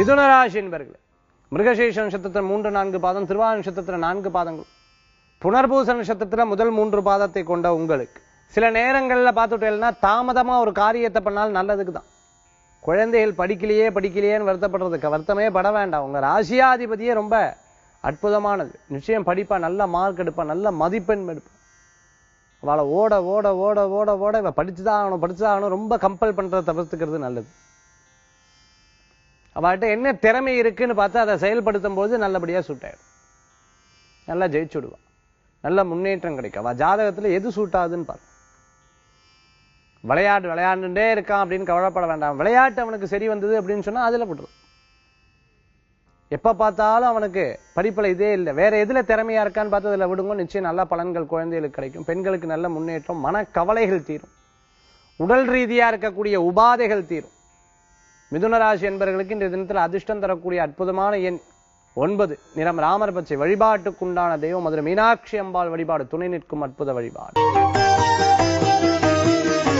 மிதுனராசி என்பர்களே மிருகசேஷ நட்சத்திரத்தில் மூன்று நான்கு பாதம் திருவாரூர் நட்சத்திரத்தில் நான்கு பாதங்கள் புனர்பூச நட்சத்திரத்துல முதல் மூன்று பாதத்தை கொண்ட உங்களுக்கு சில நேரங்கள்ல பார்த்துட்டேன்னா தாமதமா ஒரு காரியத்தை பண்ணாலும் நல்லதுக்கு தான் குழந்தைகள் படிக்கலையே படிக்கலையேன்னு வருத்தப்படுறதுக்கு வருத்தமே பட வேண்டாம் உங்க ராசியாதிபதியே ரொம்ப அற்புதமானது நிச்சயம் படிப்பா நல்ல மார்க் எடுப்பா நல்ல மதிப்பெண் எடுப்பா அவளை ஓட ஓட ஓட ஓட ஓட இவ படிச்சுதான் ஆகணும் படிச்சுதான் ஆகணும் ரொம்ப கம்பல் பண்றதை தவிர்த்துக்கிறது நல்லது அவள்கிட்ட என்ன திறமை இருக்குன்னு பார்த்து அதை செயல்படுத்தும் போது நல்லபடியா சூட்டாயிடும் நல்லா ஜெயிச்சு விடுவா நல்ல முன்னேற்றம் கிடைக்கும் அவ ஜாதகத்துல எது சூட்டாதுன்னு பாரு விளையாட்டு விளையாண்டுட்டே இருக்கான் அப்படின்னு கவலைப்பட வேண்டாம் விளையாட்டு அவனுக்கு சரி வந்தது அப்படின்னு சொன்னா அதுல போட்டுரும் எப்ப பார்த்தாலும் அவனுக்கு படிப்புல இதே இல்லை வேற எதுல திறமையா இருக்கான்னு பார்த்து அதுல விடுங்க நிச்சயம் நல்ல பலன்கள் குழந்தைகளுக்கு கிடைக்கும் பெண்களுக்கு நல்ல முன்னேற்றம் மனக்கவலைகள் தீரும் உடல் ரீதியா இருக்கக்கூடிய உபாதைகள் தீரும் மிதுன ராசி என்பவர்களுக்கு இந்த தினத்தில் அதிர்ஷ்டம் தரக்கூடிய அற்புதமான எண் ஒன்பது நிறம் ராமர் பச்சை வழிபாட்டுக்குண்டான தெய்வம் மதுரை மீனாட்சி அம்பாள் வழிபாடு துணை நிற்கும் அற்புத வழிபாடு